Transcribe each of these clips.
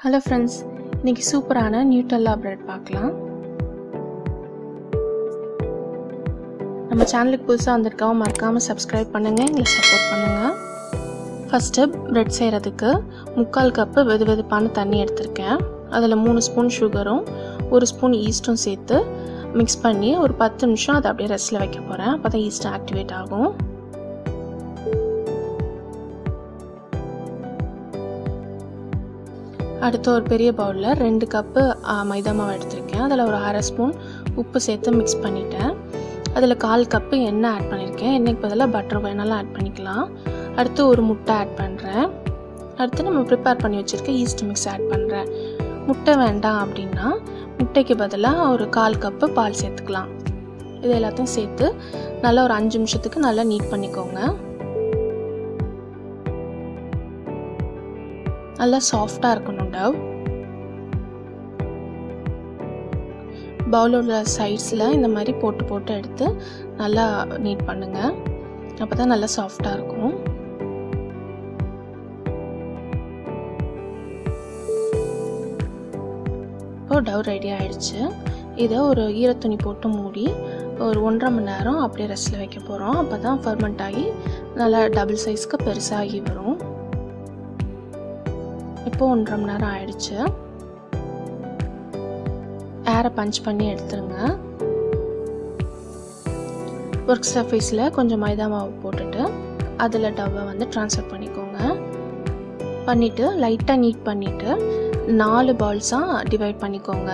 hello friends இன்னைக்கு சூப்பரான நியூட்டல்லா bread பார்க்கலாம் நம்ம சேனலுக்கு புதுசாக வந்திருக்கோம் மறக்காமல் சப்ஸ்கிரைப் பண்ணுங்கள் எங்களை சப்போர்ட் பண்ணுங்கள் ஃபஸ்ட்டு பிரெட் செய்கிறதுக்கு முக்கால் கப்பு வெது வெதுப்பான தண்ணி எடுத்திருக்கேன் அதில் மூணு ஸ்பூன் சுகரும் ஒரு ஸ்பூன் ஈஸ்ட்டும் சேர்த்து மிக்ஸ் பண்ணி ஒரு பத்து நிமிஷம் அதை அப்படியே ரெஸ்ட்டில் வைக்க போகிறேன் அப்போ தான் ஈஸ்ட் ஆக்டிவேட் ஆகும் அடுத்து ஒரு பெரிய பவுலில் ரெண்டு கப்பு மைதா மாவு எடுத்திருக்கேன் அதில் ஒரு அரை ஸ்பூன் உப்பு சேர்த்து மிக்ஸ் பண்ணிட்டேன் அதில் கால் கப்பு எண்ணெய் ஆட் பண்ணியிருக்கேன் எண்ணெய்க்கு பதிலாக பட்டர் வேணாலும் ஆட் பண்ணிக்கலாம் அடுத்து ஒரு முட்டை ஆட் பண்ணுறேன் அடுத்து நம்ம ப்ரிப்பேர் பண்ணி வச்சுருக்க ஈஸ்ட் மிக்ஸ் ஆட் பண்ணுறேன் முட்டை வேண்டாம் அப்படின்னா முட்டைக்கு பதிலாக ஒரு கால் கப்பு பால் சேர்த்துக்கலாம் இது எல்லாத்தையும் சேர்த்து நல்லா ஒரு அஞ்சு நிமிஷத்துக்கு நல்லா நீட் பண்ணிக்கோங்க நல்லா சாஃப்டாக இருக்கணும் டவ் பவுலோட சைட்ஸில் இந்த மாதிரி போட்டு போட்டு எடுத்து நல்லா நீட் பண்ணுங்கள் அப்போ தான் நல்லா சாஃப்டாக இருக்கும் இப்போ டவ் ரெடி ஆகிடுச்சு இதை ஒரு ஈரத்துணி போட்டு மூடி ஒரு ஒன்றரை மணி நேரம் அப்படியே ரெஸ்ட்டில் வைக்க போகிறோம் அப்போ தான் ஃபர்மெண்ட் ஆகி நல்லா டபுள் சைஸ்க்கு பெருசாகி வரும் இப்போ ஒன்றரை மணி நேரம் ஆயிடுச்சு ஏரை பஞ்ச் பண்ணி எடுத்துருங்க ஒர்க் சர்ஃபேஸில் கொஞ்சம் மைதா மாவு போட்டுட்டு அதில் டவ்வை வந்து ட்ரான்ஸ்ஃபர் பண்ணிக்கோங்க பண்ணிவிட்டு லைட்டாக நீட் பண்ணிவிட்டு நாலு பால்ஸாக டிவைட் பண்ணிக்கோங்க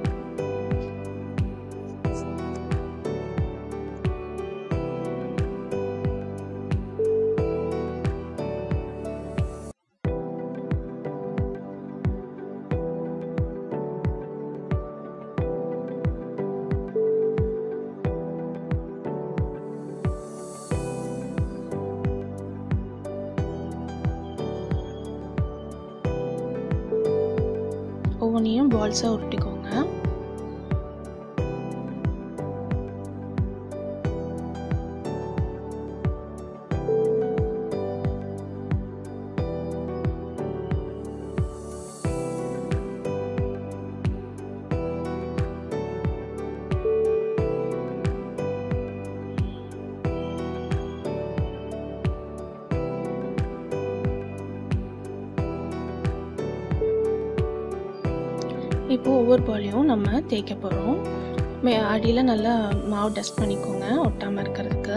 ஒவ்வொன்றையும் பால்ஸாக உருட்டிக்கோங்க இப்போது ஒவ்வொரு பாலையும் நம்ம தேய்க்க போகிறோம் அடியில் நல்லா மாவு டஸ்ட் பண்ணிக்கோங்க ஒட்டாமல் இருக்கிறதுக்கு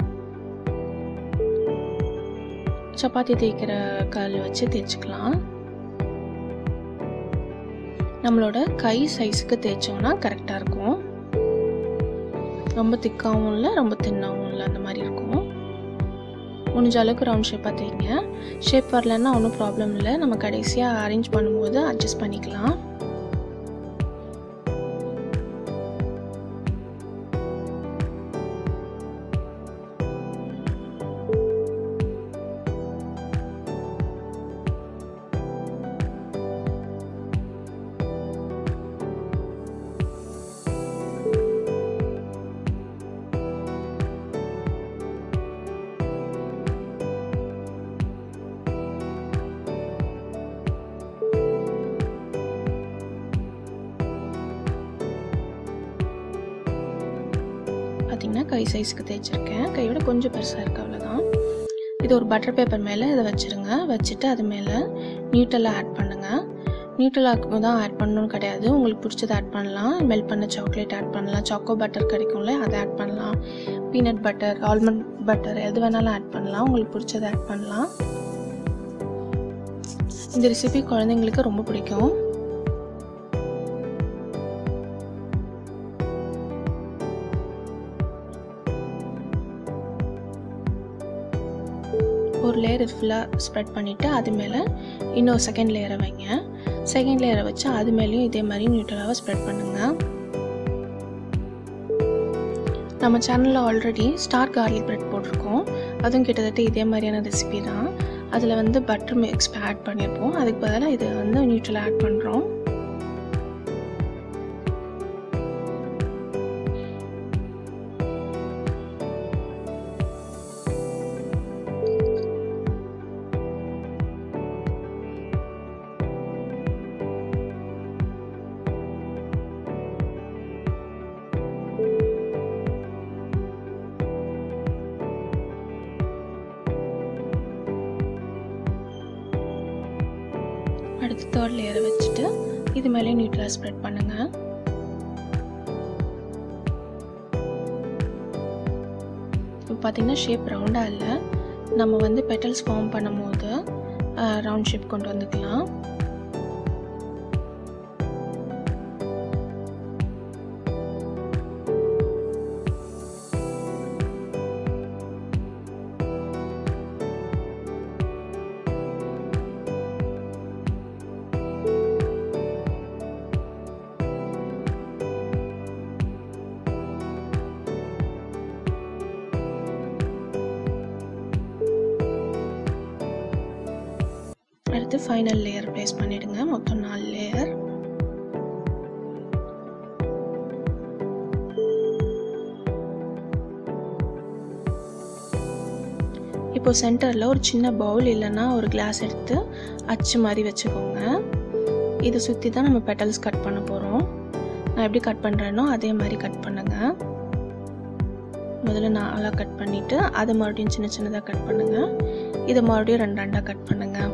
சப்பாத்தி தேய்க்கிற கல் வச்சு தேய்ச்சிக்கலாம் நம்மளோட கை சைஸுக்கு தேய்ச்சோம்னா கரெக்டாக இருக்கும் ரொம்ப திக்காகவும் இல்லை ரொம்ப தின்னாகவும் இல்லை அந்த மாதிரி இருக்கும் முடிஞ்ச அளவுக்கு ரவுண்ட் ஷேப்பாக தேய்ங்க ஷேப் வரலன்னா ஒன்றும் ப்ராப்ளம் இல்லை நம்ம கடைசியாக அரேஞ்ச் பண்ணும்போது அட்ஜஸ்ட் பண்ணிக்கலாம் பார்த்தீங்கன்னா கை சைஸ்க்கு தேய்ச்சிருக்கேன் கையோட கொஞ்சம் பெருசாக இருக்குது அவ்வளோதான் இது ஒரு பட்டர் பேப்பர் மேலே இதை வச்சுருங்க வச்சுட்டு அது மேலே நியூட்டெல்லாம் ஆட் பண்ணுங்கள் நியூட்டலாக்கு தான் ஆட் பண்ணணும்னு கிடையாது உங்களுக்கு பிடிச்சதை ஆட் பண்ணலாம் மெல்ட் பண்ண சாக்லேட் ஆட் பண்ணலாம் சாக்கோ பட்டர் கிடைக்கும்ல அதை ஆட் பண்ணலாம் பீனட் பட்டர் ஆல்மண்ட் பட்டர் எது வேணாலும் ஆட் பண்ணலாம் உங்களுக்கு பிடிச்சதை ஆட் பண்ணலாம் இந்த ரெசிபி குழந்தைங்களுக்கு ரொம்ப பிடிக்கும் ஒரு லேயர் ஃபுல்லாக ஸ்ப்ரெட் பண்ணிவிட்டு அது மேலே இன்னொரு செகண்ட் லேயரை வைங்க செகண்ட் லேயரை வச்சு அது மேலேயும் இதே மாதிரி நியூட்ரலாக ஸ்ப்ரெட் பண்ணுங்கள் நம்ம சேனலில் ஆல்ரெடி ஸ்டார் கார்லிக் ப்ரெட் போட்டிருக்கோம் அதுவும் கிட்டத்தட்ட இதே மாதிரியான ரெசிபி தான் அதில் வந்து பட்டர் மிக்ஸ் ஆட் பண்ணியிருப்போம் அதுக்கு பதிலாக இது வந்து நியூட்ரலாக ஆட் பண்ணுறோம் அடுத்து தேர்ட் லேயரை வச்சுட்டு இது மேலே நியூட்ரலா ஸ்ப்ரெட் பண்ணுங்கள் இப்போ பார்த்தீங்கன்னா ஷேப் ரவுண்டாக இல்லை நம்ம வந்து பெட்டல்ஸ் ஃபார்ம் பண்ணும்போது ரவுண்ட் ஷேப் கொண்டு வந்துக்கலாம் அடுத்து ஃபைனல் லேயர் ப்ளேஸ் பண்ணிடுங்க மொத்தம் நாலு லேயர் இப்போ சென்டரில் ஒரு சின்ன பவுல் இல்லைன்னா ஒரு கிளாஸ் எடுத்து அச்சு மாதிரி வச்சுக்கோங்க இதை சுற்றி தான் நம்ம பெட்டல்ஸ் கட் பண்ண போகிறோம் நான் எப்படி கட் பண்ணுறேனோ அதே மாதிரி கட் பண்ணுங்க முதல்ல நாலாக கட் பண்ணிவிட்டு அதை மறுபடியும் சின்ன சின்னதாக கட் பண்ணுங்கள் இதை மறுபடியும் ரெண்டு ரெண்டாக கட் பண்ணுங்கள்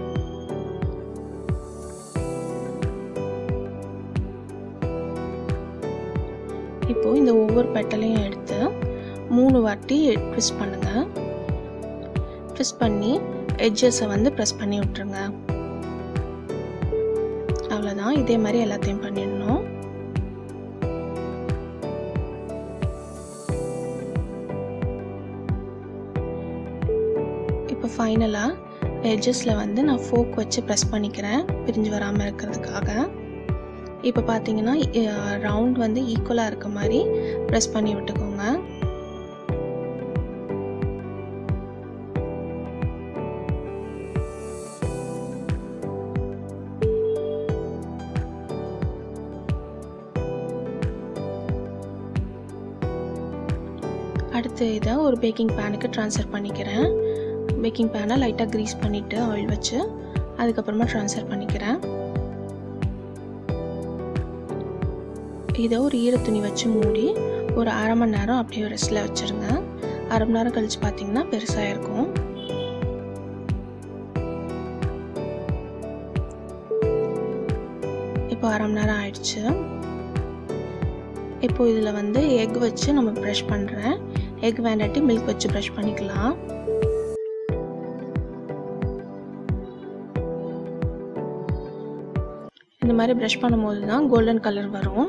இப்போது இந்த ஒவ்வொரு பெட்டலையும் எடுத்து மூணு வாட்டி ட்விஸ்ட் பண்ணுங்கள் ட்விஸ்ட் பண்ணி எட்ஜஸை வந்து ப்ரெஸ் பண்ணி விட்ருங்க அவ்வளோதான் இதே மாதிரி எல்லாத்தையும் பண்ணிடணும் இப்போ ஃபைனலாக எட்ஜஸில் வந்து நான் ஃபோக் வச்சு ப்ரெஸ் பண்ணிக்கிறேன் பிரிஞ்சு வராமல் இருக்கிறதுக்காக இப்போ பார்த்தீங்கன்னா ரவுண்ட் வந்து ஈக்குவலாக இருக்க மாதிரி ப்ரெஸ் பண்ணி விட்டுக்கோங்க அடுத்து இதை ஒரு பேக்கிங் பேனுக்கு ட்ரான்ஸ்ஃபர் பண்ணிக்கிறேன் பேக்கிங் பேனை லைட்டாக க்ரீஸ் பண்ணிவிட்டு ஆயில் வச்சு அதுக்கப்புறமா ட்ரான்ஸ்ஃபர் பண்ணிக்கிறேன் இதை ஒரு ஈர துணி வச்சு மூடி ஒரு அரை மணி நேரம் அப்படியே ரெஸ்ட்டில் வச்சுருங்க அரை மணி நேரம் கழித்து பார்த்தீங்கன்னா பெருசாக இருக்கும் இப்போ அரை மணி நேரம் ஆயிடுச்சு இப்போ இதில் வந்து எக் வச்சு நம்ம ப்ரஷ் பண்ணுறேன் எக் வேண்டாட்டி மில்க் வச்சு ப்ரஷ் பண்ணிக்கலாம் இந்த மாதிரி ப்ரஷ் பண்ணும்போது தான் கோல்டன் கலர் வரும்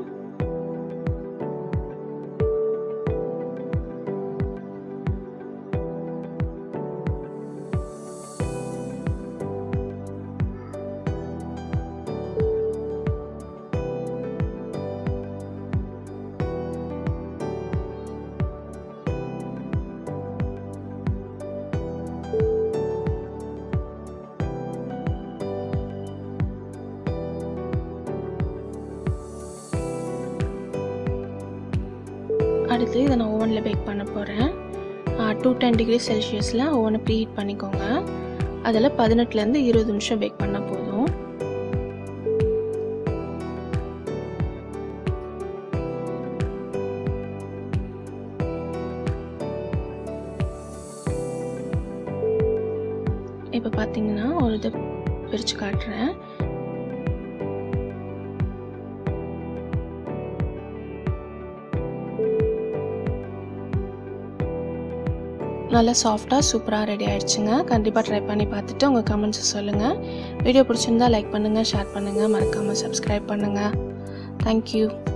அடுத்து இதை நான் ஓவனில் பேக் பண்ண போகிறேன் டூ டென் டிகிரி செல்சியஸில் ஓவனை ப்ரீஹீட் பண்ணிக்கோங்க அதில் பதினெட்டுலேருந்து இருபது நிமிஷம் பேக் பண்ணால் போதும் இப்போ பார்த்தீங்கன்னா ஒரு இது பிரித்து காட்டுறேன் நல்லா சாஃப்டாக சூப்பராக ரெடி ஆயிடுச்சுங்க கண்டிப்பாக ட்ரை பண்ணி பார்த்துட்டு உங்கள் கமெண்ட்ஸை சொல்லுங்கள் வீடியோ பிடிச்சிருந்தா லைக் பண்ணுங்கள் ஷேர் பண்ணுங்கள் மறக்காமல் சப்ஸ்கிரைப் பண்ணுங்கள் தேங்க்யூ